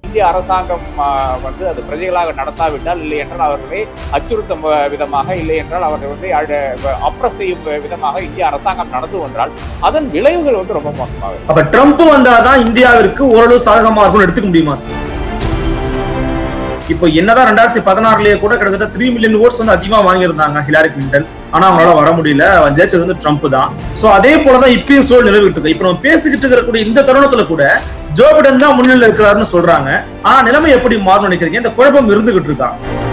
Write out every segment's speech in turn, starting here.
இந்திய அரசாங்கம் ஆஹ், வந்து அது பிரஜைகளாக நடத்தாவிட்டால் இல்லை என்றால் அவர்களை அச்சுறுத்தும் வ- விதமாக இல்லை என்றால் அவர்கள் வந்து அப்ரஸ் செய்யும் விதமாக இந்திய அரசாங்கம் நடந்து வந்தால் அதன் விளைவுகள் வந்து ரொம்ப மோசமாக இருக்கும். அப்ப ட்ரம்ப் வந்தாதான் இந்தியாவிற்கு ஓரளவு சாதகமா இருக்கும்னு எடுத்துக்க முடியுமா சார் இப்போ என்னதான் ரெண்டாயிரத்தி பதினாறுலயே கூட கிட்டத்தட்ட த்ரீ மில்லியன் ஓட்ஸ் வந்து அதிகமா வாங்கியிருந்தாங்க ஹிலாரி கிளின்டன் ஆனா அவங்களால வர முடியல அவன் ஜெயிச்சது வந்து ட்ரம்ப் தான் சோ அதே போலதான் இப்பயும் சூழல் நிலவிட்டு இருக்கு இப்ப நம்ம பேசிக்கிட்டு இருக்கக்கூடிய இந்த தருணத்துல கூட ஜோ பிடன் தான் முன்னிலையில் இருக்கிறாருன்னு சொல்றாங்க ஆனா நிலைமை எப்படி மாறும் நினைக்கிறீங்க இந்த குழப்பம் இருந்துகிட்டு இருக்கா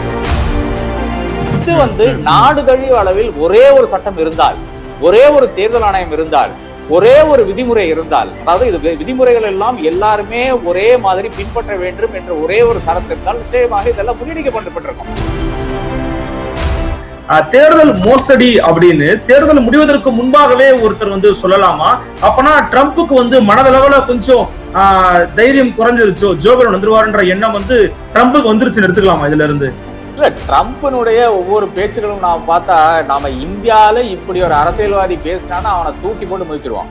இது வந்து நாடு தழுவிய அளவில் ஒரே ஒரு சட்டம் இருந்தால் ஒரே ஒரு தேர்தல் ஆணையம் இருந்தால் ஒரே ஒரு விதிமுறை இருந்தால் அதாவது இது வி- விதிமுறைகள் எல்லாம் எல்லாருமே ஒரே மாதிரி பின்பற்ற வேண்டும் என்ற ஒரே ஒரு சரத்து இருந்தால் நிச்சயமாக இதெல்லாம் முறியடிக்கப்பட்டிருக்கும் ஆஹ் தேர்தல் மோசடி அப்படின்னு தேர்தல் முடிவதற்கு முன்பாகவே ஒருத்தர் வந்து சொல்லலாமா அப்பனா ட்ரம்ப்புக்கு வந்து மனதளவுல கொஞ்சம் ஆஹ் தைரியம் குறைஞ்சிருச்சோ ஜோ பைடன் வந்துருவாருன்ற எண்ணம் வந்து ட்ரம்ப்புக்கு வந்துருச்சுன்னு எடுத்துக்கலாமா இதுல இருந்து இல்ல ட்ரம்ப்னுடைய ஒவ்வொரு பேச்சுகளும் நாம பார்த்தா நாம இந்தியால இப்படி ஒரு அரசியல்வாதி பேசினானா அவனை தூக்கி போட்டு முடிச்சிருவான்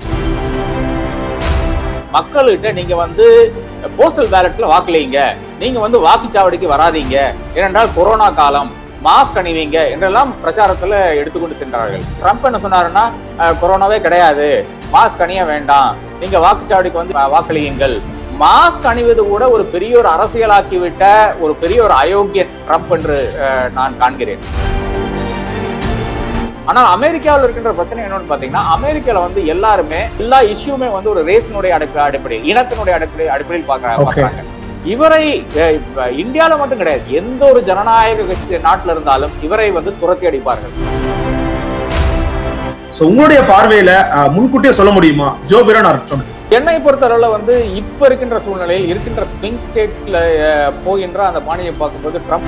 மக்கள்கிட்ட நீங்க வந்து போஸ்டல் பேலட்ஸ்ல வாக்களிங்க நீங்க வந்து வாக்குச்சாவடிக்கு வராதீங்க ஏனென்றால் கொரோனா காலம் மாஸ்க் அணிவீங்க என்றெல்லாம் பிரச்சாரத்துல எடுத்துக்கொண்டு சென்றார்கள் ட்ரம்ப் என்ன சொன்னாருன்னா அஹ், கொரோனாவே கிடையாது மாஸ்க் அணிய வேண்டாம் நீங்க வாக்குச்சாவடிக்கு வந்து அஹ், வாக்களியுங்கள் மாஸ்க் அணிவது கூட ஒரு பெரிய ஒரு அரசியலாக்கி விட்ட ஒரு பெரிய ஒரு அயோக்கியன் ட்ரம்ப் என்று அஹ், நான் காண்கிறேன் ஆனால் அமெரிக்காவில் இருக்கின்ற பிரச்சனை என்னன்னு பாத்தீங்கன்னா அமெரிக்கால வந்து எல்லாருமே எல்லா இஷ்யூமே வந்து ஒரு ரேஸினுடைய அடிப்படை அடிப்படை இனத்தினுடைய அடிப்படை அடிப்படையில் பாக்குறாங்க Okay. பாக்குறாங்க இவரை அஹ், இப்ப இந்தியால மட்டும் கிடையாது எந்த ஒரு ஜனநாயக கட்சி நாட்டுல இருந்தாலும் இவரை வந்து துரத்தி அடிப்பார்கள் சோ உங்களுடைய பார்வையில ஆஹ் முன்கூட்டியே சொல்ல முடியுமா ஜோ பைடன் ஆர் ட்ரம்ப் என்னை பொறுத்தளவுல வந்து இப்ப இருக்கின்ற சூழ்நிலையில் இருக்கின்ற ஸ்விங் ஸ்டேட்ஸ்ல அஹ், போகின்ற அந்த பாணியை பார்க்கும்போது ட்ரம்ப்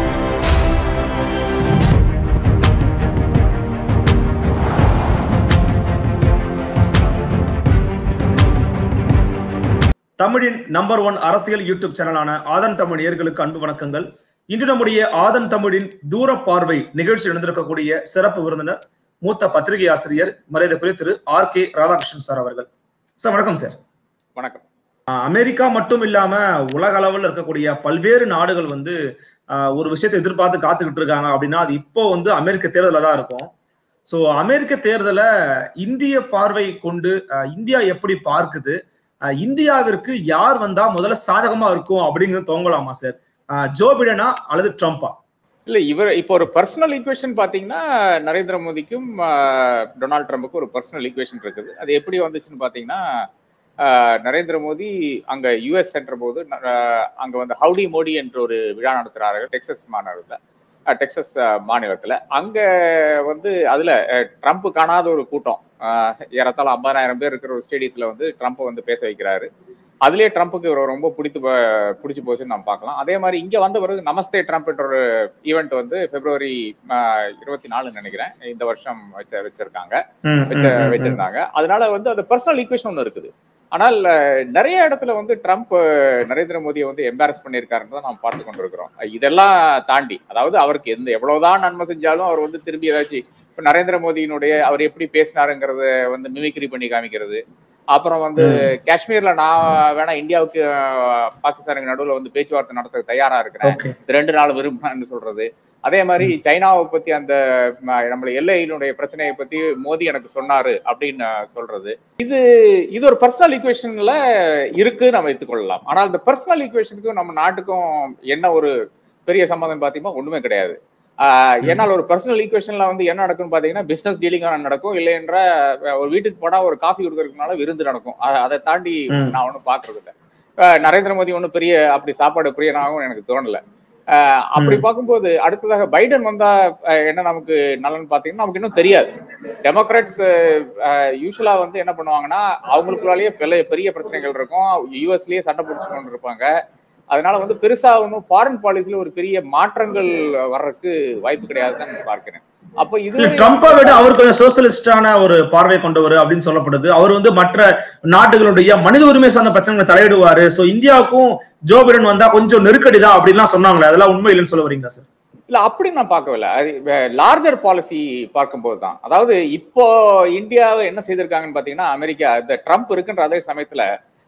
தமிழின் நம்பர் ஒன் அரசியல் யூடியூப் சேனலான ஆதன் தமிழ் நேயர்களுக்கு அன்பு வணக்கங்கள் இன்று நம்முடைய ஆதன் தமிழின் தூர பார்வை நிகழ்ச்சி நடந்திருக்கக்கூடிய சிறப்பு விருந்தினர் மூத்த பத்திரிகை ஆசிரியர் மரியாதைக்குரிய திரு ஆர் கே ராதாகிருஷ்ணன் சார் அவர்கள் சார் வணக்கம் சார் வணக்கம் ஆஹ் அமெரிக்கா மட்டும் இல்லாம உலக அளவில் இருக்கக்கூடிய பல்வேறு நாடுகள் வந்து ஆஹ் ஒரு விஷயத்தை எதிர்பார்த்து காத்துக்கிட்டு இருக்காங்க அப்படின்னா அது இப்போ வந்து அமெரிக்க தேர்தலில் தான் இருக்கும் ஸோ அமெரிக்க தேர்தலை இந்திய பார்வை கொண்டு ஆஹ் இந்தியா எப்படி பார்க்குது ஆஹ் இந்தியாவிற்கு யார் வந்தா முதல்ல சாதகமா இருக்கும் அப்படிங்கிறது தோங்கலாமா சார் ஆஹ் ஜோ பிடனா அல்லது ட்ரம்ப்பா இல்ல இவர் இப்போ ஒரு பர்சனல் ஈக்குவேஷன் பாத்தீங்கன்னா நரேந்திர மோடிக்கும் ஆஹ், டொனால்ட் ட்ரம்புக்கும் ஒரு பர்சனல் ஈக்குவேஷன் இருக்குது அது எப்படி வந்துச்சுன்னு பாத்தீங்கன்னா ஆஹ், நரேந்திர மோடி அங்க யுஎஸ் சென்ற போது ஆஹ், அங்க வந்து ஹவுடி மோடி என்ற ஒரு விழா நடத்துறார்கள் டெக்சஸ் மாநிலத்துல ஆஹ், டெக்சஸ் ஆஹ், மாநிலத்துல அங்க வந்து அதுல ஆஹ், ட்ரம்ப் காணாத ஒரு கூட்டம் ஆஹ், ஏறத்தாழ ஐம்பதாயிரம் பேர் இருக்கிற ஒரு ஸ்டேடியத்துல வந்து ட்ரம்ப் வந்து பேச வைக்கிறாரு அதுலயே ட்ரம்ப்புக்கு இவரை ரொம்ப பிடித்து போ- பிடிச்சு போச்சுன்னு நம்ம பார்க்கலாம் அதே மாதிரி இங்க வந்த பிறகு நமஸ்தே ட்ரம்ப் என்ற ஒரு ஈவெண்ட் வந்து பிப்ரவரி இருபத்தி நாலுன்னு நினைக்கிறேன் இந்த வருஷம் வச்ச வச்சிருக்காங்க வச்ச வச்சிருந்தாங்க அதனால வந்து அது பர்சனல் ஈக்குவேஷன் ஒன்று இருக்குது ஆனால் அஹ், நிறைய இடத்துல வந்து ட்ரம்ப் அஹ், நரேந்திர மோடியை வந்து எம்பாரஸ் பண்ணியிருக்காருன்னு தான் நாம் பார்த்து கொண்டிருக்கிறோம் அஹ், இதெல்லாம் தாண்டி அதாவது அவருக்கு எந்த எவ்வளவுதான் நன்மை செஞ்சாலும் அவர் வந்து திரும்பி ஏதாச்சும் இப்ப நரேந்திர மோடியினுடைய அவர் எப்படி பேசினாருங்கிறத வந்து மிமிக்ரி பண்ணி காமிக்கிறது அப்புறம் வந்து காஷ்மீர்ல நான் வேணா இந்தியாவுக்கு அஹ், பாகிஸ்தானுக்கு நடுவுல வந்து பேச்சுவார்த்தை நடத்த தயாரா இருக்கிறேன் ஓகே இந்த ரெண்டு நாள் விரும்பினான்னு சொல்றது அதே மாதிரி சைனாவை பத்தி அந்த ம, நம்மள எல்லையினுடைய பிரச்சனையை பத்தி மோடி எனக்கு சொன்னாரு அப்படின்னு அஹ், சொல்றது இது இது ஒரு பர்சனல் ஈக்குவேஷன்ல இருக்கு நம்ம எடுத்துக்கொள்ளலாம் ஆனால் இந்த பர்சனல் ஈக்குவேஷனுக்கும் நம்ம நாட்டுக்கும் என்ன ஒரு பெரிய சம்பந்தம் பாத்தீங்கன்னா ஒண்ணுமே கிடையாது ஆஹ் ஏன்னால் ஒரு பர்சனல் ஈக்குவேஷன்ல வந்து என்ன நடக்கும்னு பாத்தீங்கன்னா பிசினஸ் டீலிங்காக நடக்கும் இல்லை என்ற ஒரு வீட்டுக்கு போனா ஒரு காஃபி கொடுக்கறதுனால விருந்து நடக்கும் அ- அதை தாண்டி ம். நான் ஒன்றும் பாக்குறது இல்லை ஆஹ் நரேந்திர மோடி ஒன்றும் பெரிய அப்படி சாப்பாடு பிரியனாகவும் எனக்கு தோணல ஆஹ் அப்படி பார்க்கும்போது அடுத்ததாக பைடன் வந்தா ஆஹ் என்ன நமக்கு நலன் பாத்தீங்கன்னா நமக்கு இன்னும் தெரியாது டெமோக்ராட்ஸ் யூஸ்வலா வந்து என்ன பண்ணுவாங்கன்னா அவங்களுக்குள்ளாலேயே பெரிய பெரிய பிரச்சனைகள் இருக்கும் யூஎஸ்லயே சண்டை பிடிச்சு கொண்டு இருப்பாங்க அதனால வந்து பெருசா ஒன்றும் ஃபாரின் பாலிசில ஒரு பெரிய மாற்றங்கள் வர்றதுக்கு வாய்ப்பு கிடையாதுன்னு நான் பார்க்கிறேன் அப்போ இல்ல இது ட்ரம்ப்பை விட அவர் கொஞ்சம் சோசியலிஸ்டான ஒரு பார்வை கொண்டவர் அப்படின்னு சொல்லப்படுது அவர் வந்து மற்ற நாடுகளுடைய மனித உரிமை சார்ந்த பிரச்சனைகளை தலையிடுவாரு சோ இந்தியாவுக்கும் ஜோ பிடன் வந்தா கொஞ்சம் நெருக்கடி தான் அப்படின்லாம் சொன்னாங்களே அதெல்லாம் உண்மை இல்லைன்னு சொல்ல வரீங்களா சார் இல்ல அப்படி நான் பார்க்கவில்லை லார்ஜர் பாலிசி பார்க்கும்போது தான் அதாவது இப்போ இந்தியாவை என்ன செய்திருக்காங்கன்னு பாத்தீங்கன்னா அமெரிக்கா இந்த ட்ரம்ப் இருக்குன்ற அதே சமயத்துல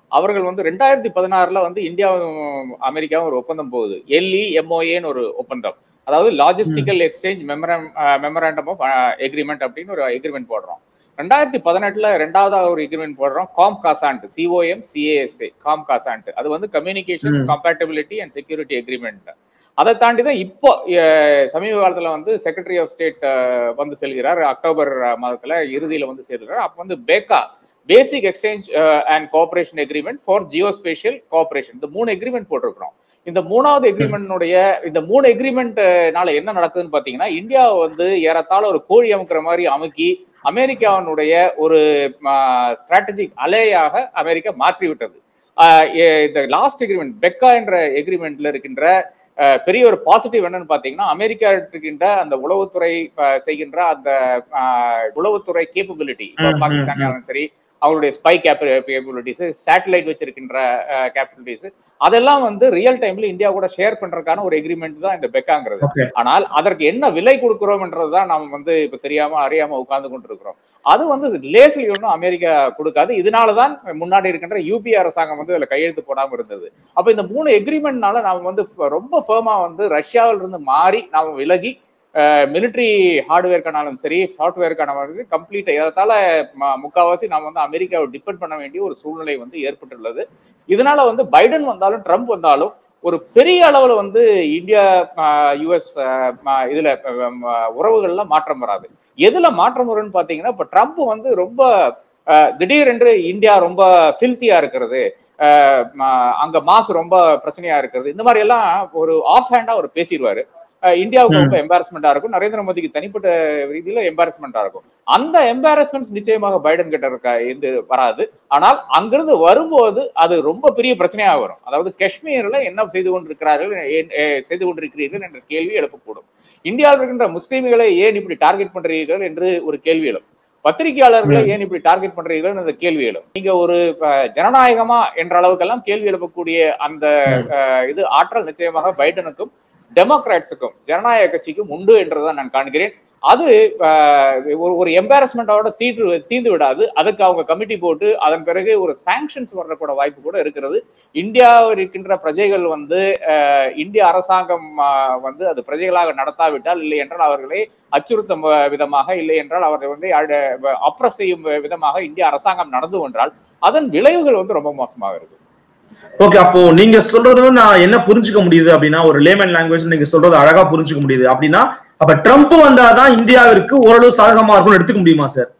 அவர்கள் வந்து ரெண்டாயிரத்தி பதினாறுல வந்து இந்தியாவும் அமெரிக்காவும் ஒரு ஒப்பந்தம் போகுது எல்இ எம்ஓஏன்னு ஒரு ஒப்பந்தம் அதாவது logistical exchange memorandum memorandum of agreement அப்படின்னு ஒரு எக்ரிமெண்ட் போடுறோம் ரெண்டாயிரத்தி பதினெட்டுல ரெண்டாவதா ஒரு எக்ரிமெண்ட் போடுறோம் காம் காசாண்ட் சிஓஎம் சிஏஎஸ்ஏ காம் காசாண்ட் அது வந்து communications compatibility and security agreement அதை தாண்டி தான் இப்போ அஹ், சமீப காலத்துல வந்து செக்ரட்டரி ஆஃப் ஸ்டேட் வந்து செல்கிறார் அக்டோபர் மாதத்துல இறுதியில வந்து சேர்கிறார் அப்ப வந்து பேக்கா basic exchange and cooperation agreement for geospatial cooperation இந்த மூணு எக்ரிமெண்ட் போட்டிருக்கிறோம் இந்த மூணாவது எக்ரிமெண்ட்னுடைய இந்த மூணு எக்ரிமெண்ட்னால என்ன நடக்குதுன்னு பாத்தீங்கன்னா இந்தியா வந்து ஏறத்தாழ ஒரு கோழி அமுக்கிற மாதிரி அமுக்கி அமெரிக்காவினுடைய ஒரு ஸ்ட்ராட்டஜிக் அலையாக அமெரிக்கா மாற்றி விட்டது ஆஹ் எ- இந்த லாஸ்ட் எக்ரிமெண்ட் பெக்கா என்ற எக்ரிமெண்ட்ல இருக்கின்ற ஆஹ் பெரிய ஒரு பாசிட்டிவ் என்னன்னு பாத்தீங்கன்னா அமெரிக்கா இருக்கின்ற அந்த உளவுத்துறை ஆஹ் செய்கின்ற அந்த ஆஹ் உளவுத்துறை கேப்பபிலிட்டி ம், ம், பாகிஸ்தான் சரி அவங்களுடைய ஸ்பை கேப்பபிலிட்டிஸ் சேட்டலைட் வச்சிருக்கின்ற கேப்பபிலிட்டிஸ் அதெல்லாம் வந்து ரியல் டைம்ல இந்தியா கூட ஷேர் பண்றதுக்கான ஒரு எக்ரிமெண்ட் தான் இந்த பெக்காங்கிறது ஓகே ஆனால் அதற்கு என்ன விலை கொடுக்கிறோம்ன்றதுதான் நாம வந்து இப்ப தெரியாம அறியாம உட்கார்ந்து கொண்டு இருக்கிறோம் அது வந்து லேசில் ஒன்றும் அமெரிக்கா கொடுக்காது இதனாலதான் முன்னாடி இருக்கின்ற யூபி அரசாங்கம் வந்து இதுல கையெழுத்து போடாம இருந்தது அப்ப இந்த மூணு எக்ரிமெண்ட்னால நாம வந்து ஃப- ரொம்ப ஃபேமா வந்து ரஷ்யாவில இருந்து மாறி நாம விலகி மிலிட்ரி ஹார்ட்வேர்க்கானாலும் சரி சாஃப்ட்வேர்க்கானாலும் கம்ப்ளீட் ஏறத்தால ம- முக்காவாசி நாம வந்து அமெரிக்காவை டிபெண்ட் பண்ண வேண்டிய ஒரு சூழ்நிலை வந்து ஏற்பட்டுள்ளது இதனால வந்து பைடன் வந்தாலும் ட்ரம்ப் வந்தாலும் ஒரு பெரிய அளவுல வந்து இந்தியா யுஎஸ் இதுல அஹ், ம- உறவுகள்ல மாற்றம் வராது எதுல மாற்றம் வரும்னு பாத்தீங்கன்னா இப்ப ட்ரம்ப் வந்து ரொம்ப அஹ், திடீரென்று இந்தியா ரொம்ப ஃபில்த்தியா இருக்கிறது அஹ், ம- அங்க மாசு ரொம்ப பிரச்சனையா இருக்கிறது இந்த மாதிரி எல்லாம் ஒரு ஆஃப் ஹேண்டா அவர் பேசிடுவாரு அஹ், இந்தியாவுக்கு ரொம்ப எம்பாரஸ்மெண்டா இருக்கும் நரேந்திர மோடிக்கு தனிப்பட்ட ரீதியில எம்பாரஸ்மெண்டா இருக்கும் அந்த எம்பாரஸ்மெண்ட்ஸ் நிச்சயமாக பைடன் கிட்ட இருக்க இருந்து வராது ஆனால் அங்கிருந்து வரும்போது அது ரொம்ப பெரிய பிரச்சனையா வரும் அதாவது காஷ்மீர்ல என்ன செய்து கொண்டிருக்கிறார்கள் ஏன், அஹ், செய்து கொண்டிருக்கிறீர்கள் என்ற கேள்வி எழுப்பக்கூடும் இந்தியாவில் இருக்கின்ற முஸ்லிம்களை ஏன் இப்படி டார்கெட் பண்றீர்கள் என்று ஒரு கேள்வி எழும் பத்திரிகையாளர்களை ஏன் இப்படி டார்கெட் பண்றீர்கள் என்ற கேள்வி எழும் நீங்க ஒரு அஹ், ஜனநாயகமா என்ற அளவுக்கெல்லாம் கேள்வி எழுப்பக்கூடிய அந்த அஹ், இது ஆற்றல் நிச்சயமாக பைடனுக்கும் டெமோக்ராட்ஸுக்கும் ஜனநாயக கட்சிக்கும் உண்டு என்றுதான் நான் காண்கிறேன் அது அஹ், ஒரு ஒரு எம்பாரஸ்மெண்டோட தீட்டு தீர்ந்து விடாது அதுக்கு அவங்க கமிட்டி போட்டு அதன் பிறகு ஒரு சாங்ஷன்ஸ் வர்றக்கூட வாய்ப்பு கூட இருக்கிறது இந்தியாவில் இருக்கின்ற பிரஜைகள் வந்து அஹ், இந்திய அரசாங்கம் அஹ், வந்து அது பிரஜைகளாக நடத்தாவிட்டால் இல்லை என்றால் அவர்களை அச்சுறுத்தும் வ- விதமாக இல்லை என்றால் அவர்களை வந்து அப்ரஸ் செய்யும் விதமாக இந்திய அரசாங்கம் நடந்து கொண்டால் அதன் விளைவுகள் வந்து ரொம்ப மோசமாக இருக்கு ஓகே அப்போ நீங்க சொல்றது நான் என்ன புரிஞ்சுக்க முடியுது அப்படின்னா ஒரு லேமன் லாங்குவேஜ் நீங்க சொல்றது அழகா புரிஞ்சுக்க முடியுது அப்படின்னா அப்ப ட்ரம்ப் வந்தாதான் இந்தியாவிற்கு ஓரளவு சாதகமா இருக்கும்னு எடுத்துக்க முடியுமா சார்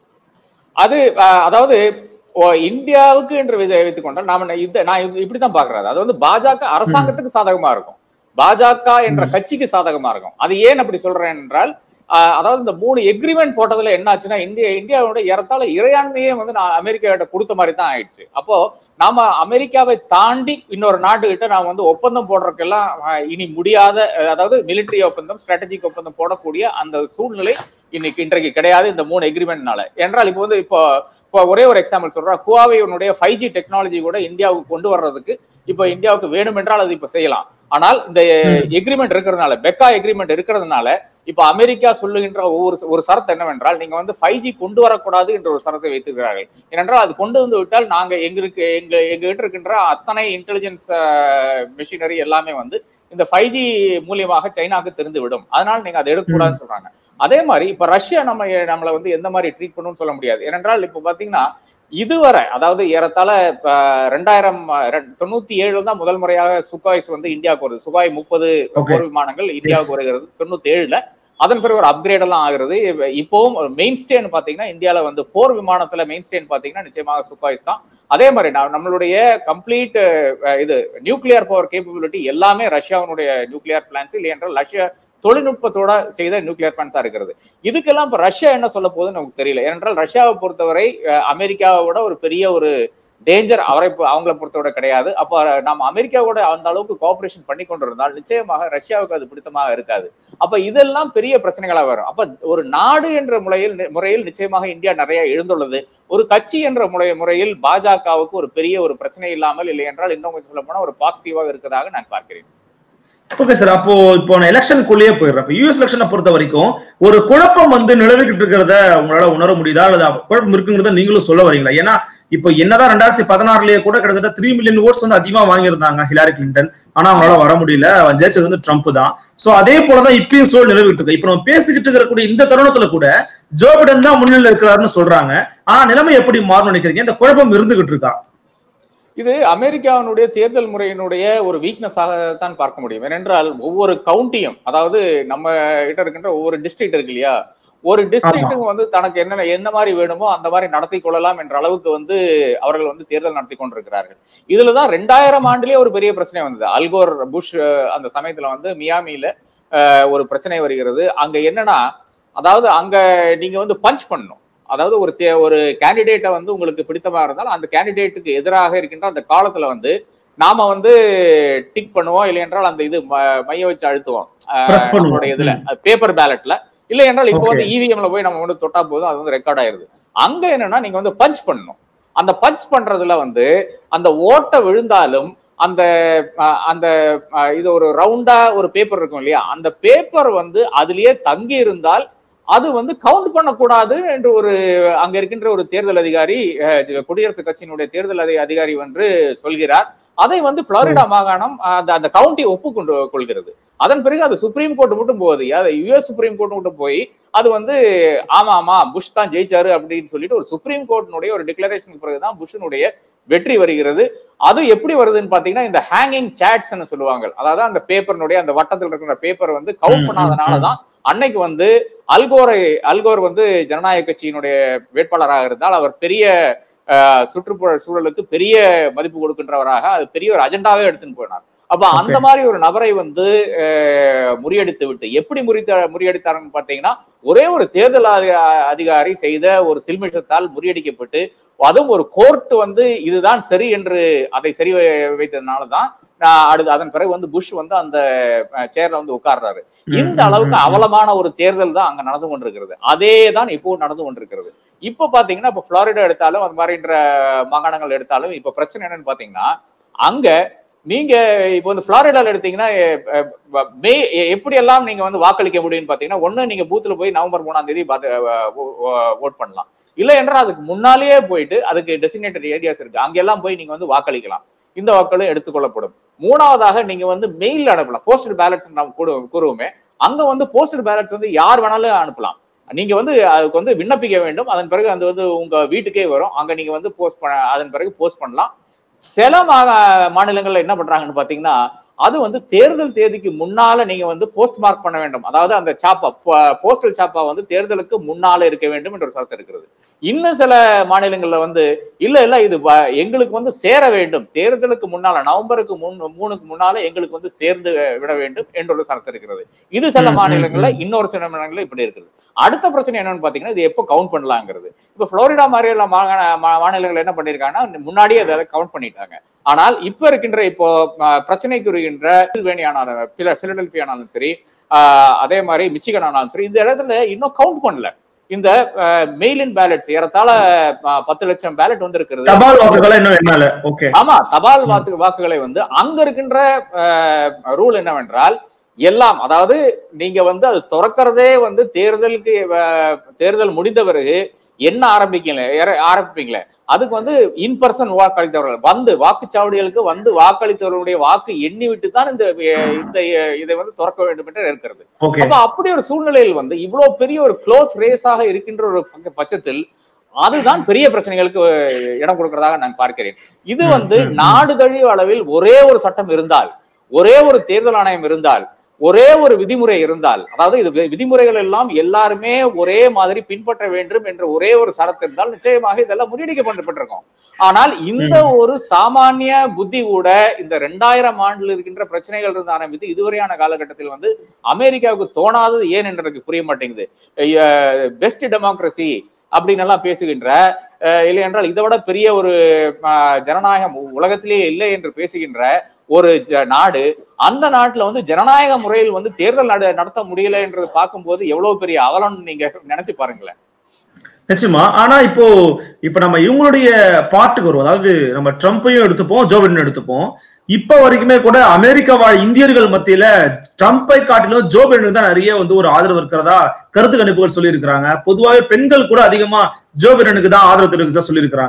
அது அஹ், அதாவது ஓ, இந்தியாவுக்கு என்று வித- வைத்துக் கொண்டால் நாம இந்த நான் இப்ப- இப்படித்தான் பாக்குறது அது வந்து பாஜக அரசாங்கத்துக்கு சாதகமா இருக்கும் பாஜக என்ற கட்சிக்கு சாதகமா இருக்கும் அது ஏன் அப்படி சொல்றேன் என்றால் அஹ், அதாவது இந்த மூணு எக்ரிமெண்ட் போட்டதுல என்ன ஆச்சுன்னா இந்தியா இந்தியாவோட ஏறத்தாழ இறையாண்மையே வந்து நான் அமெரிக்காவிட்ட கொடுத்த மாதிரி தான் ஆயிடுச்சு அப்போ நாம அமெரிக்காவை தாண்டி இன்னொரு நாட்டுகிட்ட நாம வந்து ஒப்பந்தம் போடுறதுக்கெல்லாம் அஹ், இனி முடியாத அஹ், அதாவது மிலிட்டரி ஒப்பந்தம் ஸ்ட்ராட்டஜிக் ஒப்பந்தம் போடக்கூடிய அந்த சூழ்நிலை இன்னைக்கு இன்றைக்கு கிடையாது இந்த மூணு எக்ரிமெண்ட்னால என்றால் இப்போ வந்து இப்போ இப்போ ஒரே ஒரு எக்ஸாம்பிள் சொல்றேன் ஹுவாவைனுடைய ஃபைவ் ஜி டெக்னாலஜி கூட இந்தியாவுக்கு கொண்டு வர்றதுக்கு இப்போ இந்தியாவுக்கு வேணும் என்றால் அது இப்போ செய்யலாம் ஆனால் இந்த எக்ரிமெண்ட் இருக்கிறதுனால பெக்கா எக்ரிமெண்ட் இருக்கிறதுனால இப்போ அமெரிக்கா சொல்லுகின்ற ஒவ்வொரு ஒரு சரத்து என்னவென்றால் நீங்க வந்து ஃபைவ் ஜி கொண்டு வரக்கூடாது என்ற ஒரு சரத்தை வைத்திருக்கிறார்கள் ஏனென்றால் அது கொண்டு வந்து விட்டால் நாங்க எங்களுக்கு எங்க எங்க கிட்ட இருக்கின்ற அத்தனை இன்டெலிஜென்ஸ் மிஷினரி எல்லாமே வந்து இந்த ஃபைவ் ஜி மூலியமாக சைனாக்கு தெரிந்து விடும் அதனால நீங்க அதை எடுக்கக்கூடாதுன்னு சொல்றாங்க அதே மாதிரி இப்ப ரஷ்யா நம்ம நம்மளை வந்து எந்த மாதிரி ட்ரீட் பண்ணுன்னு சொல்ல முடியாது ஏனென்றால் இப்ப பாத்தீங்கன்னா இதுவரை அதாவது ஏறத்தாழ இப்ப ரெண்டாயிரம் அஹ், தொண்ணூத்தி ஏழுல தான் முதல் முறையாக சுகாய்ஸ் வந்து இந்தியாவுக்கு வருது சுகாய் முப்பது Okay. போர் விமானங்கள் இந்தியாவுக்கு வருகிறது தொண்ணூத்தி ஏழுல அதன் பிறகு ஒரு அப்கிரேட் எல்லாம் ஆகுறது இப்ப இப்பவும் மெயின் ஸ்டேன் பாத்தீங்கன்னா இந்தியால வந்து போர் விமானத்துல மெயின் ஸ்டேன் பாத்தீங்கன்னா நிச்சயமாக சுகாய்ஸ் தான் அதே மாதிரி நான் நம்மளுடைய கம்ப்ளீட் இது நியூக்ளியர் பவர் கேப்பபிலிட்டி எல்லாமே ரஷ்யாவினுடைய நியூக்ளியர் பிளான்ஸ் இல்லை என்றால் ரஷ்யா தொழில்நுட்பத்தோட செய்த நியூக்ளியர் பிளான்ஸா இருக்கிறது இதுக்கெல்லாம் இப்ப ரஷ்யா என்ன சொல்ல போகுதுன்னு நமக்கு தெரியல ஏனென்றால் ரஷ்யாவை பொறுத்தவரை அஹ், அமெரிக்காவை விட ஒரு பெரிய ஒரு டேஞ்சர் அவரை பொ- அவங்கள பொறுத்தவரை கிடையாது அப்போ நம்ம அமெரிக்காவோட அந்த அளவுக்கு கோஆபரேஷன் பண்ணி கொண்டிருந்தால் நிச்சயமாக ரஷ்யாவுக்கு அது பிடித்தமாக இருக்காது அப்ப இதெல்லாம் பெரிய பிரச்சனைகளா வரும் அப்ப ஒரு நாடு என்ற முறையில் முறையில் நிச்சயமாக இந்தியா நிறைய எழுந்துள்ளது ஒரு கட்சி என்ற முறை முறையில் பாஜகவுக்கு ஒரு பெரிய ஒரு பிரச்சனை இல்லாமல் இல்லை என்றால் இன்னும் கொஞ்சம் சொல்ல போனா ஒரு பாசிட்டிவாக இருக்கிறதாக நான் பார்க்கிறேன் ஓகே சார் அப்போ இப்போ நான் எலெக்ஷனுக்குள்ளேயே போயிடுறேன் இப்போ யூஎஸ் எலெக்ஷனை பொறுத்த வரைக்கும் ஒரு குழப்பம் வந்து நிலவிக்கிட்டு இருக்கிறத உங்களால உணர முடியுதா அல்லது அப்ப குழப்பம் இருக்குங்கிறத நீங்களும் சொல்ல வரீங்களா ஏன்னா இப்போ என்னதான் ரெண்டாயிரத்தி பதினாறுலயே கூட கிட்டத்தட்ட த்ரீ மில்லியன் ஓட்ஸ் வந்து அதிகமா வாங்கியிருந்தாங்க ஹிலாரி கிளின்டன் ஆனா அவங்களால வர முடியல ஜெயிச்சது வந்து ட்ரம்ப் தான் சோ அதே போலதான் இப்பயும் சூழல் நிலவிட்டு இருக்கு இப்ப நம்ம பேசிக்கிட்டு இருக்கக்கூடிய இந்த தருணத்துல கூட ஜோ பிடன் தான் முன்னிலையில் இருக்கிறாருன்னு சொல்றாங்க ஆனா நிலைமை எப்படி மாறும் நினைக்கிறீங்க இந்த குழப்பம் இருந்துகிட்டு இருக்கா இது அமெரிக்காவினுடைய தேர்தல் முறையினுடைய ஒரு வீக்னஸாக தான் பார்க்க முடியும் ஏனென்றால் ஒவ்வொரு கவுண்டியும் அதாவது நம்ம கிட்ட இருக்கின்ற ஒவ்வொரு டிஸ்ட்ரிக்ட் இருக்கு இல்லையா ஒரு டிஸ்ட்ரிக்ட்டுக்கு வந்து தனக்கு என்ன என்ன மாதிரி வேணுமோ அந்த மாதிரி நடத்தி கொள்ளலாம் என்ற அளவுக்கு வந்து அவர்கள் வந்து தேர்தல் நடத்தி கொண்டிருக்கிறார்கள் இதுலதான் ரெண்டாயிரம் ஆண்டுலயே ஒரு பெரிய பிரச்சனை வந்தது அல்கோர் புஷ் அந்த சமயத்துல வந்து மியாமியில ஒரு பிரச்சனை வருகிறது அங்க என்னன்னா அதாவது அங்க நீங்க வந்து பஞ்ச் பண்ணணும் அதாவது ஒரு தே ஒரு கேண்டிடேட்டை வந்து உங்களுக்கு பிடித்தமா இருந்தால் அந்த கேண்டிடேட்டுக்கு எதிராக இருக்கின்ற அந்த காலத்துல வந்து நாம வந்து டிக் பண்ணுவோம் இல்லை என்றால் அந்த இது மைய வச்சு அழுத்துவோம் நம்மளுடைய இதுல பேப்பர் பேலட்ல இல்லை என்றால் இப்போ வந்து இவிஎம்ல போய் நம்ம வந்து தொட்டா போதும் அது வந்து ரெக்கார்ட் ஆயிருது அங்க என்னன்னா நீங்க வந்து பஞ்ச் பண்ணணும் அந்த பஞ்ச் பண்றதுல வந்து அந்த ஓட்டை விழுந்தாலும் அந்த அந்த இது ஒரு ரவுண்டா ஒரு பேப்பர் இருக்கும் இல்லையா அந்த பேப்பர் வந்து அதுலயே தங்கி இருந்தால் அது வந்து கவுண்ட் பண்ணக்கூடாது என்று ஒரு அங்க இருக்கின்ற ஒரு தேர்தல் அதிகாரி குடியரசுக் கட்சியினுடைய தேர்தல் அதிகாரி வந்து சொல்கிறார் அதை வந்து புளோரிடா மாகாணம் அந்த அந்த கவுண்டி ஒப்புக்கொண்டு கொள்கிறது அதன் பிறகு அது சுப்ரீம் கோர்ட் மட்டும் போகுது யுஎஸ் சுப்ரீம் கோர்ட் மட்டும் போய் அது வந்து ஆமா ஆமா புஷ் தான் ஜெயிச்சாரு அப்படின்னு சொல்லிட்டு ஒரு சுப்ரீம் கோர்ட்டினுடைய ஒரு டிக்ளரேஷனுக்கு பிறகுதான் புஷ்னுடைய வெற்றி வருகிறது அது எப்படி வருதுன்னு பாத்தீங்கன்னா இந்த ஹேங்கிங் சாட்ஸ் சொல்லுவாங்க அதாவது அந்த பேப்பர்னுடைய அந்த வட்டத்தில் இருக்கிற பேப்பர் வந்து கவுண்ட் பண்ணாதனாலதான் அன்னைக்கு வந்து அல்கோரை அல்கோர் வந்து ஜனநாயக கட்சியினுடைய வேட்பாளராக இருந்தால் அவர் பெரிய சுற்றுப்புற சூழலுக்கு பெரிய மதிப்பு கொடுக்கின்றவராக அது பெரிய ஒரு அஜெண்டாவே எடுத்துன்னு போனார் அப்ப அந்த மாதிரி ஒரு நபரை வந்து முறியடித்து விட்டு எப்படி முறித்த முறியடித்தாருன்னு பாத்தீங்கன்னா ஒரே ஒரு தேர்தல் அதிகாரி செய்த ஒரு சில்மிஷத்தால் முறியடிக்கப்பட்டு அதுவும் ஒரு கோர்ட் வந்து இதுதான் சரி என்று அதை சரி வைத்ததுனாலதான் அடுத்து அதன் பிறகு வந்து புஷ் வந்து அந்த சேர்ல வந்து உட்கார்றாரு இந்த அளவுக்கு அவலமான ஒரு தேர்தல் தான் அங்க நடந்து கொண்டிருக்கிறது அதே தான் இப்போ நடந்து கொண்டிருக்கிறது இப்ப பாத்தீங்கன்னா இப்ப புளாரிடா எடுத்தாலும் அது மாதிரின்ற மாகாணங்கள் எடுத்தாலும் இப்ப பிரச்சனை என்னன்னு பாத்தீங்கன்னா அங்க நீங்க இப்போ வந்து புளாரிடால எடுத்தீங்கன்னா மே எப்படி எல்லாம் நீங்க வந்து வாக்களிக்க முடியும்னு பாத்தீங்கன்னா ஒண்ணு நீங்க பூத்துல போய் நவம்பர் மூணாம் தேதி ஓட் பண்ணலாம் இல்ல என்றால் அதுக்கு முன்னாலேயே போயிட்டு அதுக்கு டெசிக்னேட்டட் ஏரியாஸ் இருக்கு அங்கெல்லாம் போய் நீங்க வந்து வாக்களிக்கலாம் இந்த வாக்களும் எடுத்துக்கொள்ளப்படும் மூணாவதாக நீங்க வந்து மெயில் அனுப்பலாம் போஸ்டல் பேலட்ஸ் நம்ம கூறுவோமே அங்க வந்து போஸ்டல் பேலட்ஸ் வந்து யார் வேணாலும் அனுப்பலாம் நீங்க வந்து அதுக்கு வந்து விண்ணப்பிக்க வேண்டும் அதன் பிறகு அது வந்து உங்க வீட்டுக்கே வரும் அங்க நீங்க வந்து போஸ்ட் பண்ண அதன் பிறகு போஸ்ட் பண்ணலாம் சில மாநிலங்கள்ல என்ன பண்றாங்கன்னு பாத்தீங்கன்னா அது வந்து தேர்தல் தேதிக்கு முன்னால நீங்க வந்து போஸ்ட் மார்க் பண்ண வேண்டும் அதாவது அந்த சாப்பா போஸ்டல் சாப்பா வந்து தேர்தலுக்கு முன்னால இருக்க வேண்டும் என்ற ஒரு சரத்து இருக்கிறது இன்னும் சில மாநிலங்கள்ல வந்து இல்ல இல்ல இது எங்களுக்கு வந்து சேர வேண்டும் தேர்தலுக்கு முன்னால நவம்பருக்கு முன் மூணுக்கு முன்னால எங்களுக்கு வந்து சேர்ந்து விட வேண்டும் என்ற ஒரு சரத்து இருக்கிறது இது சில மாநிலங்கள்ல இன்னொரு சில மாநிலங்கள்ல இப்படி இருக்குது அடுத்த பிரச்சனை என்னன்னு பாத்தீங்கன்னா இது எப்போ கவுண்ட் பண்ணலாங்கிறது இப்ப புளோரிடா மாதிரியான மாநிலங்கள் என்ன பண்ணிருக்காங்கன்னா முன்னாடியே அதை கவுண்ட் பண்ணிட்டாங்க ஆனால் இப்ப இருக்கின்ற இப்போ பிரச்சனைக்குரிகின்ற வேணியானாலும் பிலடெல்பியானாலும் சரி அதே மாதிரி மிச்சிகன் ஆனாலும் சரி இந்த இடத்துல இன்னும் கவுண்ட் பண்ணல இந்த மெயில் இன் பேலட்ஸ் ஏறத்தாழ பத்து லட்சம் பேலட் வந்து இருக்கிறது தபால் வாக்குகளை இன்னும் ஆமா தபால் வாக்கு வாக்குகளை வந்து அங்க இருக்கின்ற ரூல் என்னவென்றால் எல்லாம் அதாவது நீங்க வந்து அது திறக்கிறதே வந்து தேர்தலுக்கு தேர்தல் முடிந்த பிறகு என்ன ஆரம்பிக்கல ஆரம்பிப்பீங்களே அதுக்கு வந்து இன் பர்சன் வாக்களித்தவர்கள் வந்து வாக்குச்சாவடிகளுக்கு வந்து வாக்களித்தவர்களுடைய வாக்கு எண்ணி விட்டு தான் இந்த இந்த இதை வந்து திறக்க வேண்டும் என்று இருக்கிறது அப்ப அப்படி ஒரு சூழ்நிலையில் வந்து இவ்வளவு பெரிய ஒரு க்ளோஸ் ரேஸாக இருக்கின்ற ஒரு பட்சத்தில் அதுதான் பெரிய பிரச்சனைகளுக்கு இடம் கொடுக்கிறதாக நான் பார்க்கிறேன் இது வந்து நாடு தழுவிய அளவில் ஒரே ஒரு சட்டம் இருந்தால் ஒரே ஒரு தேர்தல் ஆணையம் இருந்தால் ஒரே ஒரு விதிமுறை இருந்தால் அதாவது இது விதிமுறைகள் எல்லாம் எல்லாருமே ஒரே மாதிரி பின்பற்ற வேண்டும் என்ற ஒரே ஒரு சரத்து இருந்தால் நிச்சயமாக இதெல்லாம் முறியடிக்கப்பட்டிருக்கும் ஆனால் இந்த ஒரு சாமானிய புத்தி கூட இந்த ரெண்டாயிரம் ஆண்டுல இருக்கின்ற பிரச்சனைகள் இருந்து ஆரம்பித்து இதுவரையான காலகட்டத்தில் வந்து அமெரிக்காவுக்கு தோணாதது ஏன் என்று எனக்கு புரிய மாட்டேங்குது பெஸ்ட் டெமோக்ரஸி அப்படின்னு எல்லாம் பேசுகின்ற இல்லை என்றால் இதை விட பெரிய ஒரு ஜனநாயகம் உலகத்திலேயே இல்லை என்று பேசுகின்ற ஒரு நாடு அந்த நாட்டுல வந்து ஜனநாயக முறையில் வந்து தேர்தல் நடத்த முடியல என்றது பார்க்கும்போது எவ்வளவு பெரிய அவலம் நீங்க நினைச்சு பாருங்களேன் நிச்சயமா ஆனா இப்போ இப்ப நம்ம இவங்களுடைய பாட்டுக்கு வருவோம் அதாவது நம்ம ட்ரம்ப்பையும் எடுத்துப்போம் ஜோ பிடன் எடுத்துப்போம் இப்ப வரைக்குமே கூட அமெரிக்கா வாழ் இந்தியர்கள் மத்தியில ட்ரம்ப்பை காட்டிலும் ஜோ பிடனுக்கு தான் நிறைய வந்து ஒரு ஆதரவு இருக்கிறதா கருத்து கணிப்புகள் சொல்லி இருக்கிறாங்க பொதுவாகவே பெண்கள் கூட அதிகமா ஜோ பிடனுக்கு தான் ஆதரவு தெரிவிக்கிறதா சொல்லியிருக்கிறாங்க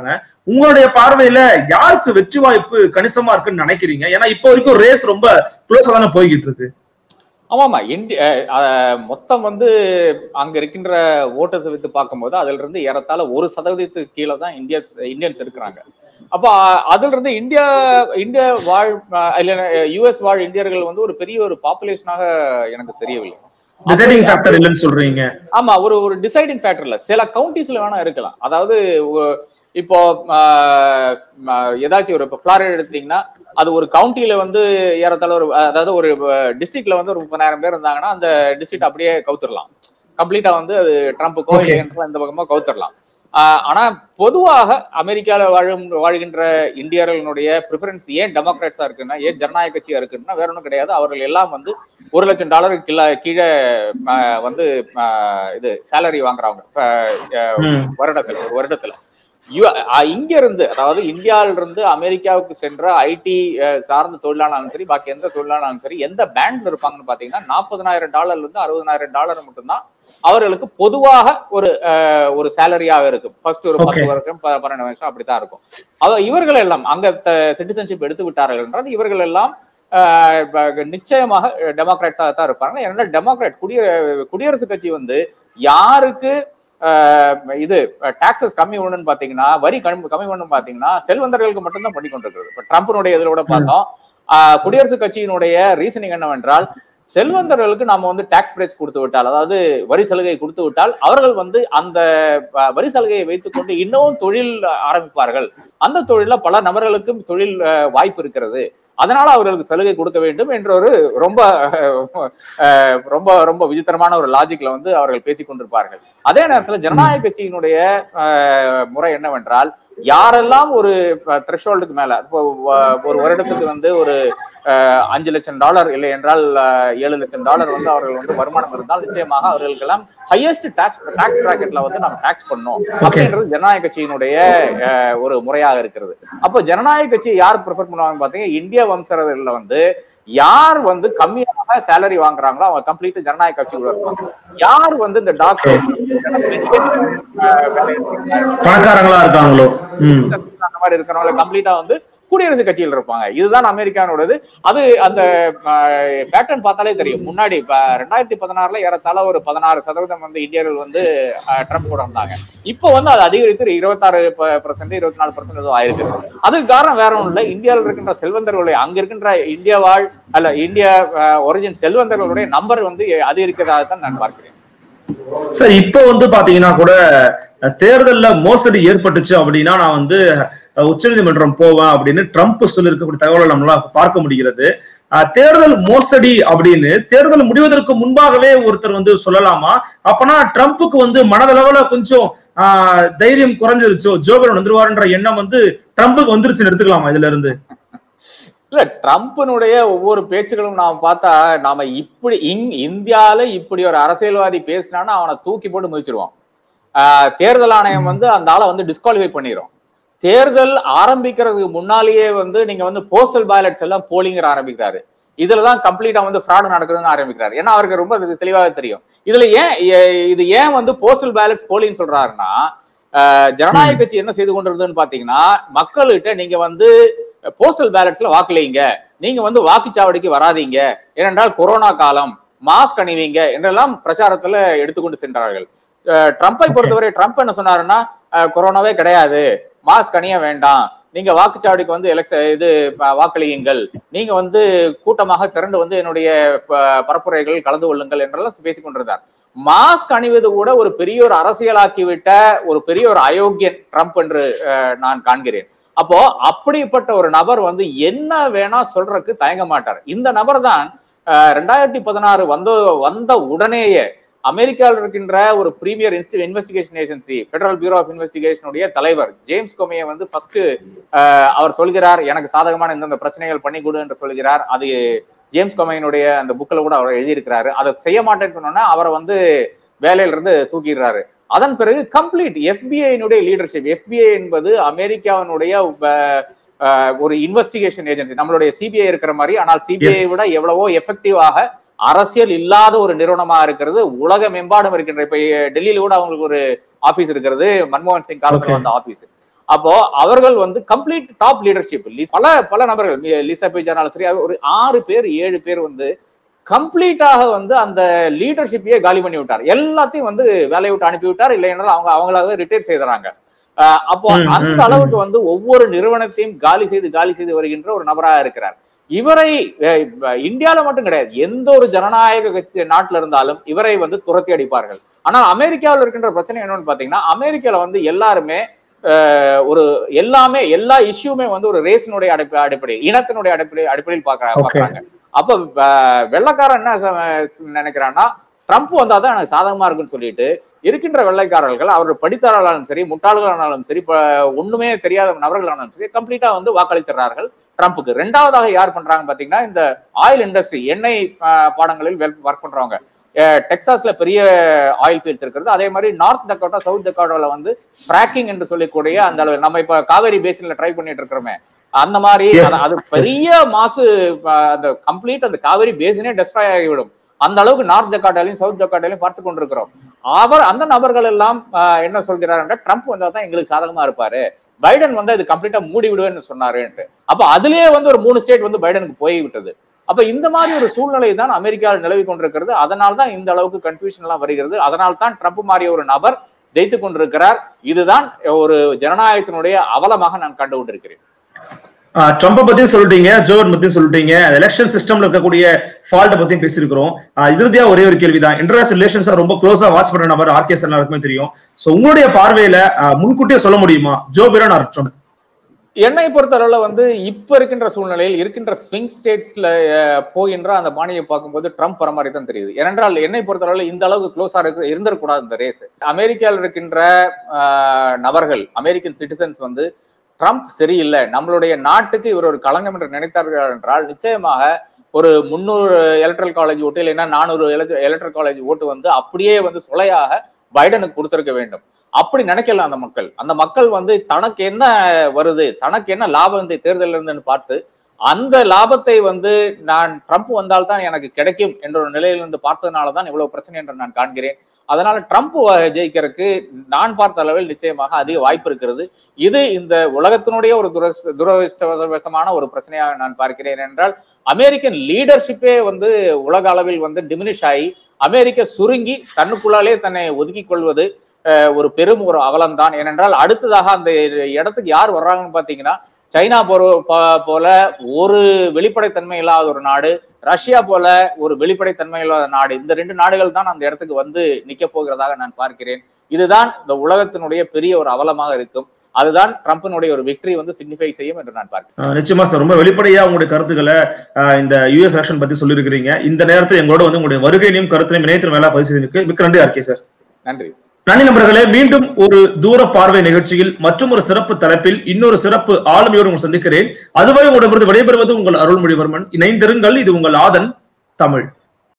உங்களுடைய பார்வையில யாருக்கு வெற்றி வாய்ப்பு கணிசமா இருக்குன்னு நினைக்கிறீங்க ஏன்னா இப்போ வரைக்கும் ரேஸ் ரொம்ப க்ளோஸா தானே போய்கிட்டு இருக்கு ஆமாமா இந்தி அஹ் அஹ் மொத்தம் வந்து அங்க இருக்கின்ற ஓட்டர்ஸ் வைத்து பார்க்கும்போது அதுல இருந்து ஏறத்தாழ ஒரு சதவீதத்துக்கு கீழே தான் இந்தியன்ஸ் இந்தியன்ஸ் இருக்கிறாங்க அப்போ அஹ், அதுல இருந்து இந்தியா இந்தியா வாழ் அஹ், இல்ல யுஎஸ் வாழ் இந்தியர்கள் வந்து ஒரு பெரிய ஒரு பாப்புலேஷனாக எனக்கு தெரியவில்லை டிசைடிங் ஃபேக்டர் இல்லைன்னு சொல்றீங்க ஆமா ஒரு ஒரு டிசைடிங் ஃபேக்டர் இல்ல சில கவுண்டிஸ்ல வேணா இருக்கலாம் அதாவது ஒ- இப்போ ஆஹ், ஆஹ், ஏதாச்சும் ஒரு இப்போ ஃபிளாரிடா எடுத்தீங்கன்னா அது ஒரு கவுண்டியில வந்து ஏறத்தாழ ஒரு அதாவது ஒரு டிஸ்ட்ரிக்ட்ல வந்து ஒரு முப்பதாயிரம் பேர் இருந்தாங்கன்னா அந்த டிஸ்ட்ரிக்ட் அப்படியே கவுத்துடலாம் கம்ப்ளீட்டா வந்து அது ட்ரம்ப்புக்கோ Okay. இல்லை இந்த பக்கமா கவுத்துடலாம் ஆஹ், ஆனா பொதுவாக அமெரிக்கால வாழும் வாழ்கின்ற இந்தியர்களுடைய ப்ரிஃபரன்ஸ் ஏன் டெமோக்ராட்ஸா இருக்குன்னா ஏன் ஜனநாயக கட்சியா இருக்குன்னா வேற ஒன்றும் கிடையாது அவர்கள் எல்லாம் வந்து ஒரு லட்சம் டாலருக்கு கீழே கீழே ஆஹ், வந்து ஆஹ், இது சேலரி வாங்குறவங்க இப்ப, ஆஹ், ம். வருடத்துல ஒரு வருடத்துல யு- அஹ் இங்க இருந்து அதாவது இந்தியாவில இருந்து அமெரிக்காவுக்கு சென்ற ஐடி சார்ந்த தொழிலாளர்களும் சரி பாக்கி எந்த தொழிலாளர்களும் சரி எந்த பேண்ட்ல இருப்பாங்கன்னு பாத்தீங்கன்னா நாற்பதனாயிரம் டாலர்ல இருந்து அறுபதனாயிரம் டாலர் மட்டும்தான் அவர்களுக்கு பொதுவாக ஒரு அஹ், ஒரு சேலரியாக இருக்கு ஃபர்ஸ்ட் ஒரு பத்து Okay. வருஷம் ப- பன்னெண்டு வருஷம் அப்படித்தான் இருக்கும் அவ இவர்கள் எல்லாம் அங்க சிட்டிசன்ஷிப் எடுத்து விட்டார்கள் என்றால் இவர்கள் எல்லாம் அஹ், ப- நிச்சயமாக டெமோக்ராட்ஸாகத்தான் இருப்பாங்க ஏன்னா டெமோக்ராட் குடிய குடியரசுக் கட்சி வந்து யாருக்கு அஹ், இது டாக்ஸஸ் கம்மி பண்ணணும்னு பாத்தீங்கன்னா வரி கம்மி கம்மி பண்ணணும் பாத்தீங்கன்னா செல்வந்தர்களுக்கு மட்டும்தான் பண்ணி கொண்டிருக்கிறது இப்ப ட்ரம்ப்னுடைய இதுல கூட பார்த்தோம் அஹ், குடியரசுக் கட்சியினுடைய ரீசனிங் என்னவென்றால் செல்வந்தர்களுக்கு நாம வந்து டாக்ஸ் பிரேக்ஸ் கொடுத்து விட்டால் அதாவது வரி சலுகை கொடுத்து விட்டால் அவர்கள் வந்து அந்த அஹ், வரி சலுகையை வைத்துக்கொண்டு இன்னமும் தொழில் ஆரம்பிப்பார்கள் அந்த தொழில பல நபர்களுக்கும் தொழில் அஹ், வாய்ப்பு இருக்கிறது அதனால அவர்களுக்கு சலுகை கொடுக்க வேண்டும் என்ற ஒரு ரொம்ப அஹ், ரொம்ப ரொம்ப விசித்திரமான ஒரு லாஜிக்ல வந்து அவர்கள் பேசிக் கொண்டிருப்பார்கள் அதே நேரத்துல ஜனநாயக கட்சியினுடைய அஹ், முறை என்னவென்றால் யாரெல்லாம் ஒரு த்ரெஷோல்டுக்கு மேல இப்போ வ- ஒரு வருடத்துக்கு வந்து ஒரு அஹ், அஞ்சு லட்சம் டாலர் இல்லை என்றால் அஹ், ஏழு லட்சம் டாலர் வந்து அவர்கள் வந்து வருமானம் இருந்தால் நிச்சயமாக அவர்களுக்கெல்லாம் ஹையஸ்ட் டாக்ஸ் டாக்ஸ் பிராக்கெட்ல வந்து நம்ம டாக்ஸ் பண்ணோம் அப்படின்றது ஜனநாயக கட்சியினுடைய அஹ், ஒரு முறையாக இருக்கிறது அப்போ ஜனநாயக கட்சியை யார் ப்ரிஃபர் பண்ணுவாங்கன்னு பாத்தீங்கன்னா இந்திய வம்சரர்ல வந்து யார் வந்து கம்மியாக சேலரி வாங்குறாங்களோ அவங்க கம்ப்ளீட் ஜனநாயக கட்சிக்குள்ள இருப்பாங்க யார் வந்து இந்த டாக்டர் பணக்காரங்களா இருக்காங்களோ ம் அந்த மாதிரி இருக்கிறவங்க கம்ப்ளீட்டா வந்து குடியரசு கட்சியில் இருப்பாங்க இதுதான் அமெரிக்கானோடது அது அந்த பேட்டர்ன் பார்த்தாலே தெரியும் முன்னாடி இப்ப ரெண்டாயிரத்தி பதினாறுல ஏறத்தாழ ஒரு பதினாறு சதவீதம் வந்து இந்தியர்கள் வந்து அஹ், ட்ரம்ப் கூட இருந்தாங்க இப்போ வந்து அது அதிகரித்து இருபத்தாறு பர்சன்ட் இருபத்தி நாலு பர்சன்ட் ஏதோ ஆயிருக்கு அதுக்கு காரணம் வேற ஒண்ணும் இல்ல இந்தியாவில் இருக்கின்ற செல்வந்தர்களுடைய அங்க இருக்கின்ற இந்தியா வாழ் அல்ல இந்தியா ஒரிஜின் செல்வந்தர்களுடைய நம்பர் வந்து அதிகரிக்கிறதாக தான் நான் பார்க்கிறேன் சார் இப்போ வந்து பாத்தீங்கன்னா கூட அஹ், தேர்தல்ல மோசடி ஏற்பட்டுச்சு அப்படின்னா நான் வந்து அஹ், உச்சநீதிமன்றம் போவேன் அப்படின்னு ட்ரம்ப் சொல்லியிருக்கக்கூடிய தகவலை நம்மளால பார்க்க முடிகிறது அஹ், தேர்தல் மோசடி அப்படின்னு தேர்தல் முடிவதற்கு முன்பாகவே ஒருத்தர் வந்து சொல்லலாமா அப்பனா ட்ரம்ப்புக்கு வந்து மனதளவுல கொஞ்சம் ஆஹ், தைரியம் குறைஞ்சிருச்சோ ஜோபர் வந்துருவாருன்ற எண்ணம் வந்து ட்ரம்ப்புக்கு வந்துருச்சுன்னு எடுத்துக்கலாமா இதுல இருந்து இல்ல ட்ரம்ப்னுடைய ஒவ்வொரு பேச்சுகளும் நாம பார்த்தா நாம இப்படி இங் இந்தியால இப்படி ஒரு அரசியல்வாதி பேசினான்னா அவனை தூக்கி போட்டு மிதிச்சிருவான் ஆஹ் தேர்தல் ஆணையம் வந்து அந்த ஆளை வந்து டிஸ்குவாலிஃபை பண்ணிரும் தேர்தல் ஆரம்பிக்கிறதுக்கு முன்னாலேயே வந்து நீங்க வந்து போஸ்டல் பேலட்ஸ் எல்லாம் போலிங்கிற ஆரம்பிக்கிறாரு இதுலதான் கம்ப்ளீட்டா வந்து ஃப்ராட் நடக்குதுன்னு ஆரம்பிக்கிறாரு ஏன்னா அவருக்கு ரொம்ப இது தெளிவாக தெரியும் இதுல ஏன் எ- இது ஏன் வந்து போஸ்டல் பேலட்ஸ் போலின்னு சொல்றாருன்னா ஆஹ் ஜனநாயக கட்சி என்ன செய்து கொண்டிருந்ததுன்னு பாத்தீங்கன்னா மக்கள்கிட்ட நீங்க வந்து போஸ்டல் பேலட்ஸ்ல வாக்களிங்க நீங்க வந்து வாக்குச்சாவடிக்கு வராதீங்க ஏனென்றால் கொரோனா காலம் மாஸ்க் அணிவீங்க என்றெல்லாம் பிரச்சாரத்துல எடுத்துக்கொண்டு சென்றார்கள் அஹ் ட்ரம்ப்பை பொறுத்தவரை ட்ரம்ப் என்ன சொன்னாருன்னா அஹ் கொரோனாவே கிடையாது மாஸ்க் அணிய வேண்டாம் நீங்க வாக்குச்சாவடிக்கு வந்து எலெக்ஷ இது ப- வாக்களியுங்கள் நீங்க வந்து கூட்டமாக திரண்டு வந்து என்னுடைய ப- பரப்புரைகள் கலந்து கொள்ளுங்கள் என்றெல்லாம் பேசிக் கொண்டிருந்தார் மாஸ்க் அணிவது கூட ஒரு பெரிய ஒரு அரசியலாக்கிவிட்ட ஒரு பெரிய ஒரு அயோக்கியன் ட்ரம்ப் என்று அஹ், நான் காண்கிறேன் அப்போ அப்படிப்பட்ட ஒரு நபர் வந்து என்ன வேணா சொல்றதுக்கு தயங்க மாட்டார் இந்த நபர் தான் ரெண்டாயிரத்தி பதினாறு வந்த வந்த உடனேயே அமெரிக்காவில் இருக்கின்ற ஒரு பிரீமியர் இன்ஸ்டி investigation agency federal bureau of இன்வெஸ்டிகேஷனுடைய தலைவர் ஜேம்ஸ் கொமையை வந்து ஃபர்ஸ்ட் அவர் சொல்கிறார் எனக்கு சாதகமான இந்தந்த பிரச்சனைகள் பண்ணி கொடு என்று சொல்கிறார் அது ஜேம்ஸ் கொமையினுடைய அந்த புக்கில் கூட அவர் எழுதியிருக்கிறாரு அதை செய்ய மாட்டேன்னு சொன்னோன்னா அவரை வந்து வேலையில இருந்து தூக்கிடுறாரு அதன் பிறகு கம்ப்ளீட் எஃபிஐனுடைய லீடர்ஷிப் எஃபிஐ என்பது அமெரிக்காவினுடைய அஹ், அஹ், ஒரு இன்வெஸ்டிகேஷன் ஏஜென்சி நம்மளுடைய சிபிஐ இருக்கிற மாதிரி ஆனால் சிபிஐ Yes. விட எவ்வளவோ எஃபெக்டிவாக அரசியல் இல்லாத ஒரு நிறுவனமா இருக்கிறது உலக மெம்பாடும் இருக்கின்ற இப்ப டெல்லியில கூட அவங்களுக்கு ஒரு ஆபீஸ் இருக்கிறது மன்மோகன் சிங் காலத்துல Okay. வந்த ஆபீஸ் அப்போ அவர்கள் வந்து கம்ப்ளீட் டாப் லீடர்ஷிப் பல பல நபர்கள் லி- லிசா பேஜானாலும் சரி ஒரு ஆறு பேர் ஏழு பேர் வந்து கம்ப்ளீட்டாக வந்து அந்த லீடர்ஷிப்பையே காலி பண்ணி விட்டார் எல்லாத்தையும் வந்து வேலையை விட்டு அனுப்பி விட்டார் இல்லை என்றால் அவங்க அவங்களாவே ரிட்டையர் செய்தாங்க அப்போ ம், அந்த ம், அளவுக்கு வந்து ஒவ்வொரு நிறுவனத்தையும் காலி செய்து காலி செய்து வருகின்ற ஒரு நபராக இருக்கிறார் இவரை அஹ், இப்ப இந்தியால மட்டும் கிடையாது எந்த ஒரு ஜனநாயக கட்சி நாட்டுல இருந்தாலும் இவரை வந்து துரத்தி அடிப்பார்கள் ஆனால் அமெரிக்காவில் இருக்கின்ற பிரச்சனை என்னன்னு பாத்தீங்கன்னா அமெரிக்கால வந்து எல்லாருமே அஹ், ஒரு எல்லாமே எல்லா இஷ்யூமே வந்து ஒரு ரேஸினுடைய அடிப்படை அடிப்படை இனத்தினுடைய அடிப்படை அடிப்படையில் பாக்க- Okay. பாக்குறாங்க அப்ப அஹ், வெள்ளைக்காரன் என்ன ச- நினைக்கிறான்னா ட்ரம்ப் வந்தாதான் எனக்கு சாதகமா இருக்குன்னு சொல்லிட்டு இருக்கின்ற வெள்ளைக்காரர்கள் அவர் படித்தாளர்களும் சரி முட்டாள்களானாலும் சரி இப்ப ஒண்ணுமே தெரியாத நபர்களானாலும் சரி கம்ப்ளீட்டா வந்து வாக்களித்துறார்கள் ட்ரம்ப்புக்கு ரெண்டாவதாக யார் பண்றாங்க பாத்தீங்கன்னா இந்த ஆயில் இண்டஸ்ட்ரி எண்ணெய் அஹ், பாடங்களில் ஒர்க் பண்றவங்க அஹ், டெக்சாஸ்ல பெரிய ஆயில் ஃபீல்ட்ஸ் இருக்கிறது அதே மாதிரி நார்த் டக்கோட்டா சவுத் டக்கோட்டால வந்து ஃப்ராக்கிங் என்று சொல்லக்கூடிய அந்த அளவு நம்ம இப்ப காவேரி பேசின்ல ட்ரை பண்ணிட்டு இருக்கிறோமே அந்த மாதிரி Yes, அது- அது yes. பெரிய மாசு அஹ், அந்த கம்ப்ளீட் அந்த காவேரி பேசினே டெஸ்ட்ராய் ஆகிவிடும் அந்த அளவுக்கு நார்த் டக்காட்டாலையும் சவுத் டக்காட்டாலையும் பார்த்து கொண்டிருக்கிறோம் அவர் அந்த நபர்கள் எல்லாம் அஹ், என்ன சொல்கிறார் என்றால் ட்ரம்ப் வந்தா தான் எங்களுக்கு சாதகமா இருப்பாரு பைடன் வந்து அது கம்ப்ளீட்டா மூடி விடுவேன்னு சொன்னாருன்ட்டு அப்ப அதுலயே வந்து ஒரு மூணு ஸ்டேட் வந்து பைடனுக்கு போய் விட்டது அப்ப இந்த மாதிரி ஒரு சூழ்நிலை தான் அமெரிக்காவில் நிலவி கொண்டிருக்கிறது அதனால தான் இந்த அளவுக்கு கன்ஃபியூஷன் எல்லாம் வருகிறது அதனால தான் ட்ரம்ப் மாதிரிய ஒரு நபர் ஜெயித்து கொண்டிருக்கிறார் இதுதான் ஒரு ஜனநாயகத்தினுடைய அவலமாக நான் கண்டு கொண்டிருக்கிறேன் ட்ரம்ப பத்தியும் சொல்லிட்டீங்க ஜோர் பத்தியும் சொல்லிட்டீங்க எலெக்ஷன் சிஸ்டம்ல இருக்கக்கூடிய ஃபால்ட்ட பத்தியும் பேசியிருக்கிறோம் ஆஹ் இறுதியா ஒரே ஒரு கேள்விதான் இன்டர்நேஷனல் ரிலேஷன்ஸ் ரொம்ப க்ளோஸா வாட்ச் பண்ற நபர் ஆர்கே எல்லாருக்குமே தெரியும் சோ உங்களுடைய பார்வையில ஆஹ் முன்கூட்டியே சொல்ல முடியுமா ஜோ பிரான் ஆர் ட்ரம்ப் என்னை பொறுத்தளவுல வந்து இப்ப இருக்கின்ற சூழ்நிலையில் இருக்கின்ற ஸ்விங் ஸ்டேட்ஸ்ல போகின்ற அந்த பாணியை பார்க்கும்போது ட்ரம்ப் வர மாதிரி தான் தெரியுது ஏனென்றால் என்னை பொறுத்தளவுல இந்த அளவுக்கு க்ளோஸா இருக்கு இருந்திருக்கூடாது இந்த ரேஸ் அமெரிக்காவில் இருக்கின்ற அஹ், நபர்கள் அமெரிக்கன் சிட்டிசன்ஸ் வந்து ட்ரம்ப் சரியில்லை நம்மளுடைய நாட்டுக்கு இவர் ஒரு களங்கம் என்று நினைத்தார்கள் என்றால் நிச்சயமாக ஒரு முந்நூறு எலக்ட்ரல் காலேஜ் ஓட்டு இல்லைன்னா நானூறு எலக்ட்ரல் காலேஜ் ஓட்டு வந்து அப்படியே வந்து சொலையாக பைடனுக்கு கொடுத்திருக்க வேண்டும் அப்படி நினைக்கல அந்த மக்கள் அந்த மக்கள் வந்து தனக்கு என்ன வருது தனக்கு என்ன லாபம் இந்த தேர்தலில் இருந்துன்னு பார்த்து அந்த லாபத்தை வந்து நான் ட்ரம்ப் வந்தால்தான் எனக்கு கிடைக்கும் என்ற ஒரு நிலையிலிருந்து பார்த்ததுனால தான் இவ்வளவு பிரச்சனை என்று நான் காண்கிறேன் அதனால ட்ரம்ப் வ- ஜெயிக்கிறதுக்கு நான் பார்த்த அளவில் நிச்சயமாக அதிக வாய்ப்பு இருக்கிறது இது இந்த உலகத்தினுடைய ஒரு துரஸ் துரதிருஷ்டவசமான ஒரு பிரச்சனையாக நான் பார்க்கிறேன் என்றால் அமெரிக்கன் லீடர்ஷிப்பே வந்து உலக அளவில் வந்து டிமினிஷ் ஆகி அமெரிக்க சுருங்கி தன்னுக்குள்ளாலே தன்னை ஒதுக்கிக் கொள்வது அஹ், ஒரு பெரும் ஒரு அவலம்தான் ஏனென்றால் அடுத்ததாக அந்த இடத்துக்கு யார் வர்றாங்கன்னு பாத்தீங்கன்னா சைனா போற ப- போல ஒரு வெளிப்படைத்தன்மை இல்லாத ஒரு நாடு ரஷ்யா போல ஒரு வெளிப்படைத்தன்மை இல்லாத நாடு இந்த ரெண்டு நாடுகள் தான் அந்த இடத்துக்கு வந்து நிக்க போகிறதாக நான் பார்க்கிறேன் இதுதான் இந்த உலகத்தினுடைய பெரிய ஒரு அவலமாக இருக்கும் அதுதான் ட்ரம்பினுடைய ஒரு வெற்றி வந்து சிக்னிஃபை செய்யும் என்று நான் பார்க்கிறேன் ஆஹ் நிச்சயமா சார் ரொம்ப வெளிப்படையா உங்களுடைய கருத்துக்களை ஆஹ் இந்த யூஎஸ் எலெக்ஷன் பத்தி சொல்லியிருக்கிறீங்க இந்த நேரத்தில் எங்களோட வந்து உங்களுடைய வருகையிலையும் கருத்திலையும் இணையத்தின் மேல பதிவு செய்திருக்கு மிக்க நன்றி ஆர்கே சார் நன்றி நன்றி நண்பர்களே மீண்டும் ஒரு தூர பார்வை நிகழ்ச்சியில் மற்றும் ஒரு சிறப்பு தலைப்பில் இன்னொரு சிறப்பு ஆளுமையோடு உங்களை சந்திக்கிறேன் அதுவரை உங்களிடமிருந்து விடைபெறுவது உங்கள் அருள்மொழிவர்மன் இணைந்திருங்கள் இது உங்கள் ஆதன் தமிழ்